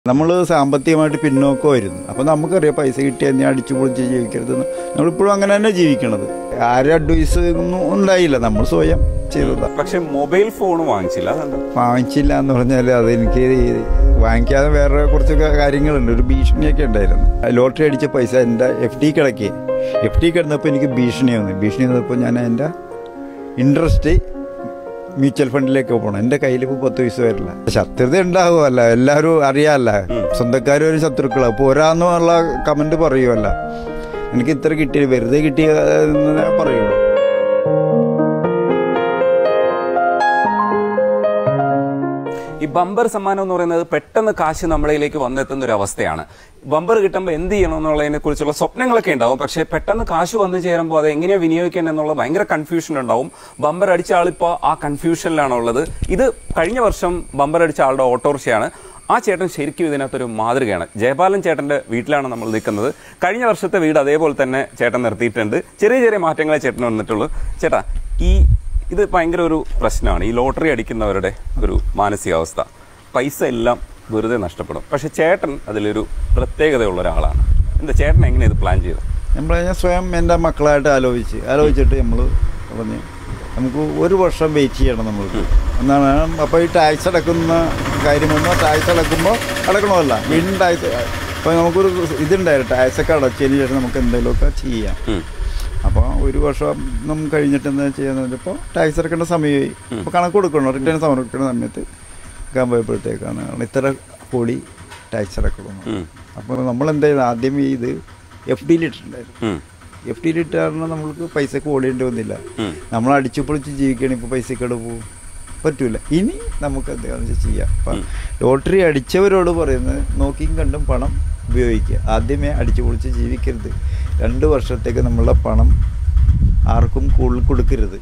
നമ്മൾ സാമ്പത്തികമായിട്ട് പിന്നോക്കമായിരുന്നു അപ്പോൾ നമുക്കറിയാം പൈസ കിട്ടിയാൽ നീ അടിച്ചു പൊളിച്ച് ജീവിക്കരുതെന്ന് നമ്മളിപ്പോഴും അങ്ങനെ തന്നെ ജീവിക്കണത് ആരും അഡ്വൈസ് ഒന്നും ഉണ്ടായില്ല നമ്മൾ സ്വയം ചെയ്തതാ പക്ഷെ മൊബൈൽ ഫോൺ വാങ്ങിച്ചില്ല അതെന്താ വാങ്ങിച്ചില്ല എന്ന് പറഞ്ഞാൽ അതെനിക്ക് വാങ്ങിക്കാതെ വേറെ കുറച്ചൊക്കെ കാര്യങ്ങളുണ്ട് ഒരു ഭീഷണിയൊക്കെ ഉണ്ടായിരുന്നു ലോട്ടറി അടിച്ച പൈസ എൻ്റെ എഫ് ഡി കിടക്കി എഫ് ഡി കിടന്നപ്പോൾ എനിക്ക് ഭീഷണി വന്നു ഭീഷണി വന്നപ്പോൾ ഞാൻ എൻ്റെ ഇൻട്രസ്റ്റ് മ്യൂച്വൽ ഫണ്ടിലേക്ക് പോകണം എൻ്റെ കയ്യിൽ ഇപ്പോൾ പത്ത് പൈസ വരില്ല ശത്രുത ഉണ്ടാകുമല്ല എല്ലാവരും അറിയാമല്ല സ്വന്തക്കാരും ഒരു ശത്രുക്കളാണ് പോരാന്നുള്ള കമൻറ്റ് പറയുമല്ല എനിക്ക് ഇത്ര കിട്ടി വെറുതെ കിട്ടിയ എന്ന് പറയുള്ളൂ ഈ ബമ്പർ സമ്മാനം എന്ന് പറയുന്നത് പെട്ടെന്ന് കാശ് നമ്മളിലേക്ക് വന്നെത്തുന്ന ഒരു അവസ്ഥയാണ് ബമ്പർ കിട്ടുമ്പോൾ എന്ത് ചെയ്യണം എന്നുള്ളതിനെ കുറിച്ചുള്ള സ്വപ്നങ്ങളൊക്കെ ഉണ്ടാവും പക്ഷേ പെട്ടെന്ന് കാശ് വന്നു ചേരുമ്പോൾ അത് എങ്ങനെയാ വിനിയോഗിക്കാൻ എന്നുള്ള ഭയങ്കര കൺഫ്യൂഷൻ ഉണ്ടാവും ബമ്പർ അടിച്ച ആളിപ്പോൾ ആ കൺഫ്യൂഷനിലാണ് ഉള്ളത് ഇത് കഴിഞ്ഞ വർഷം ബമ്പർ അടിച്ച ആളുടെ ഓട്ടോറിക്ഷയാണ് ആ ചേട്ടൻ ശരിക്കും ഇതിനകത്തൊരു മാതൃകയാണ് ജയപാലൻ ചേട്ടന്റെ വീട്ടിലാണ് നമ്മൾ നിൽക്കുന്നത് കഴിഞ്ഞ വർഷത്തെ വീട് അതേപോലെ തന്നെ ചേട്ടൻ നിർത്തിയിട്ടുണ്ട് ചെറിയ ചെറിയ മാറ്റങ്ങളെ ചേട്ടൻ വന്നിട്ടുള്ളൂ ചേട്ടാ ഈ ഇത് ഭയങ്കര ഒരു പ്രശ്നമാണ് ഈ ലോട്ടറി അടിക്കുന്നവരുടെ ഒരു മാനസികാവസ്ഥ പൈസ എല്ലാം വെറുതെ നഷ്ടപ്പെടും പക്ഷെ ചേട്ടൻ അതിലൊരു പ്രത്യേകതയുള്ള ഒരാളാണ് എന്താ ചേട്ടൻ എങ്ങനെ ഇത് പ്ലാൻ ചെയ്തത് നമ്മൾ ഞാൻ സ്വയം എൻ്റെ മക്കളായിട്ട് ആലോചിച്ച് ആലോചിച്ചിട്ട് നമ്മൾ പറഞ്ഞു നമുക്ക് ഒരു വർഷം വെയിറ്റ് ചെയ്യണം നമ്മൾക്ക് എന്നാണ് അപ്പോൾ ഈ ടാക്സ് അടക്കുന്ന കാര്യം വന്നാൽ ടാക്സ് അടക്കുമ്പോൾ അടക്കണമല്ല വീണ്ടും ടാക്സ് അപ്പോൾ നമുക്കൊരു ഇതുണ്ടായിരുന്നു ടാക്സ് ഒക്കെ അടച്ചതിന് ശേഷം നമുക്ക് എന്തെങ്കിലുമൊക്കെ ചെയ്യാം ഉം. അപ്പോൾ ഒരു വർഷം നമുക്ക് കഴിഞ്ഞിട്ട് എന്താ ചെയ്യാന്ന് വെച്ചപ്പോൾ ടാക്സ് അടക്കേണ്ട സമയമായി അപ്പോൾ കണക്ക് കൊടുക്കണം റിട്ടേൺ സമർപ്പിക്കുന്ന സമയത്ത് എടുക്കാൻ പോയപ്പോഴത്തേക്കാണ് ഇത്ര കോടി ടാക്സ് അടക്കണം ഉം. അപ്പോൾ നമ്മൾ എന്താ ചെയ്തത് ആദ്യം ഈ ഇത് എഫ് ഡിയിൽ ഇട്ടിട്ടുണ്ടായിരുന്നു ഉം. എഫ് ഡിയിൽ ഇട്ട് കാരണം നമ്മൾക്ക് പൈസക്ക് ഓടേണ്ടി വന്നില്ല ഉം. നമ്മൾ അടിച്ചു പൊളിച്ച് ജീവിക്കുകയാണെങ്കിൽ ഇപ്പോൾ പൈസക്കട പോകും പറ്റൂല ഇനി നമുക്ക് എന്താണെന്ന് വെച്ചാൽ ചെയ്യാം അപ്പം ലോട്ടറി അടിച്ചവരോട് പറയുന്നത് നോക്കിയും കണ്ടും പണം ഉപയോഗിക്കുക ആദ്യമേ അടിച്ചു പൊളിച്ച് ജീവിക്കരുത് രണ്ട് വർഷത്തേക്ക് നമ്മളുടെ പണം ആർക്കും കൂടുതൽ കൊടുക്കരുത്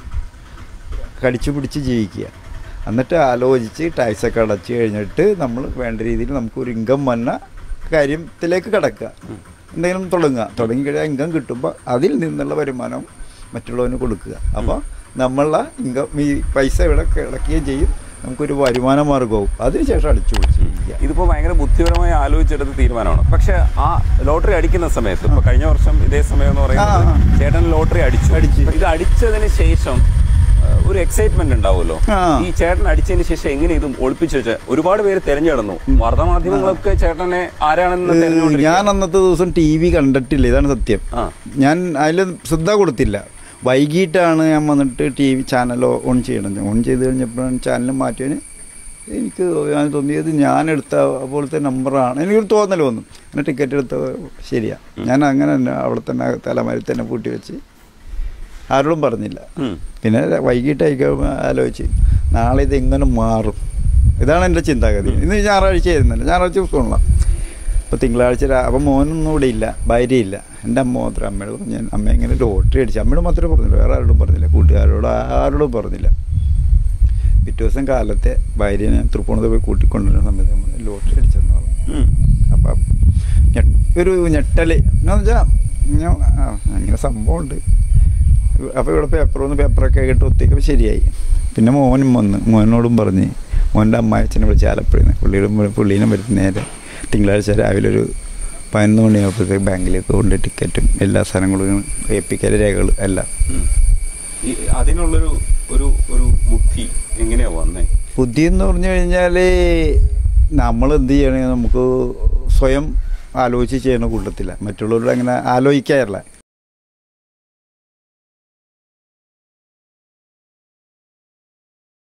കടിച്ചു പിടിച്ച് ജീവിക്കുക എന്നിട്ട് ആലോചിച്ച് ടാക്സ് ഒക്കെ അടച്ചു കഴിഞ്ഞിട്ട് നമ്മൾ വേണ്ട രീതിയിൽ നമുക്കൊരു ഇൻകം വന്ന കാര്യത്തിലേക്ക് കിടക്കുക എന്തെങ്കിലും തുടങ്ങുക തുടങ്ങി കഴിഞ്ഞാൽ ഇൻകം കിട്ടുമ്പോൾ അതിൽ നിന്നുള്ള വരുമാനം മറ്റുള്ളവന് കൊടുക്കുക അപ്പോൾ നമ്മളുടെ ഇൻകം ഈ പൈസ ഇവിടെ കിടക്കുകയും ചെയ്യും നമുക്കൊരു വരുമാന മാർഗവും അതിനുശേഷം അടിച്ചു പൊളിച്ച് ജീവിക്കുക ഇതിപ്പോ ഭയങ്കര ബുദ്ധിപരമായി ആലോചിച്ചെടുത്ത തീരുമാനമാണ് പക്ഷെ ആ ലോട്ടറി അടിക്കുന്ന സമയത്ത് ഇപ്പൊ കഴിഞ്ഞ വർഷം ഇതേ സമയം എന്ന് പറയുന്നത് ആ, ആ. ചേട്ടൻ ലോട്ടറി അടിച്ചു അടിച്ചു. ഇത് അടിച്ചതിന് ശേഷം ആ, ഒരു എക്സൈറ്റ്മെന്റ് ഉണ്ടാവുമല്ലോ ആ. ഈ ചേട്ടൻ അടിച്ചതിന് ശേഷം എങ്ങനെ ഇതും ഒളിപ്പിച്ചു വെച്ച ഒരുപാട് പേര് തെരഞ്ഞെടുന്നു വാർത്താമാധ്യമങ്ങളൊക്കെ ചേട്ടനെ ആരാണെന്ന് ഞാൻ തെരഞ്ഞുകൊണ്ടിരിക്കുകയാണ്. അന്നത്തെ ദിവസം ടി വി കണ്ടിട്ടില്ല ഇതാണ് സത്യം ആ. ഞാൻ അതിൽ ശ്രദ്ധ കൊടുത്തില്ല വൈകിട്ടാണ് ഞാൻ വന്നിട്ട് ടി വി ചാനൽ ഓൺ ചെയ്യണം ഓൺ ചെയ്ത് കഴിഞ്ഞപ്പോഴാണ് ചാനൽ മാറ്റിയതിന് എനിക്ക് ഞാൻ തോന്നിയത് ഞാൻ എടുത്ത പോലത്തെ നമ്പറാണ് എനിക്കൊരു തോന്നൽ വന്നു അങ്ങനെ ടിക്കറ്റ് എടുത്ത ശരിയാ ഞാൻ അങ്ങനെ തന്നെ അവിടെ തന്നെ തലമാരി തന്നെ പൂട്ടി വെച്ച് ആരോടും പറഞ്ഞില്ല ഉം. പിന്നെ വൈകിട്ടായിരിക്കും ആലോചിച്ച് നാളെ ഇത് എങ്ങനെ മാറും ഇതാണ് എൻ്റെ ചിന്താഗതി ഇന്ന് ഞായറാഴ്ച ആയിരുന്നല്ലോ ഞായറാഴ്ച ദിവസമുള്ള അപ്പോൾ തിങ്കളാഴ്ച രാ- അപ്പം മോനൊന്നും ഇവിടെ ഇല്ല ഭാര്യയില്ല എൻ്റെ അമ്മ മാത്രം അമ്മയോട് പറഞ്ഞു ഞാൻ അമ്മ ഇങ്ങനെ ലോട്ടറി അടിച്ചു അമ്മയോട് മാത്രമേ പറഞ്ഞില്ല വേറെ ആരോടും പറഞ്ഞില്ല കൂട്ടുകാരോട് ആരോടും പറഞ്ഞില്ല പിറ്റേ ദിവസം കാലത്തെ ഭാര്യനെ ഞാൻ തൃപ്പൂണിത്ത് പോയി കൂട്ടിക്കൊണ്ടുവരുന്ന സമയത്ത് നമ്മൾ ലോട്ടറി അടിച്ചെന്ന് പറഞ്ഞു ഉം. അപ്പം ഞെ- ഒരു ഞെട്ടൽ എന്ന് വെച്ചാൽ ഞാൻ ആ, അങ്ങനെ സംഭവമുണ്ട് അപ്പോൾ ഇവിടെ പേപ്പർ വന്ന് പേപ്പറൊക്കെ ആയിട്ട് ഒത്തിരി ശരിയായി പിന്നെ മോനും വന്ന് മോനോടും പറഞ്ഞ് മോൻ്റെ അമ്മായച്ചനെ വിളിച്ച് ആലപ്പുഴയിൽ നിന്ന് പുള്ളിയുടെ പുള്ളീനെ വരുന്ന നേരെ തിങ്കളാഴ്ച രാവിലെ ഒരു പതിനൊന്ന് മണിയാകുമ്പോഴത്തേക്ക് ബാങ്കിലേക്ക് കൊണ്ട് ടിക്കറ്റും എല്ലാ സാധനങ്ങളും ഏൽപ്പിക്കൽ രേഖകളും എല്ലാം ഉം. ഈ അതിനുള്ളൊരു ഒരു ഒരു ബുദ്ധി എങ്ങനെയാ വന്നേ ബുദ്ധി എന്ന് പറഞ്ഞു കഴിഞ്ഞാൽ നമ്മൾ എന്ത് ചെയ്യണമെങ്കിൽ നമുക്ക് സ്വയം ആലോചിച്ച് ചെയ്യുന്ന കൂട്ടത്തില്ല മറ്റുള്ളവരോട് അങ്ങനെ ആലോചിക്കാറില്ല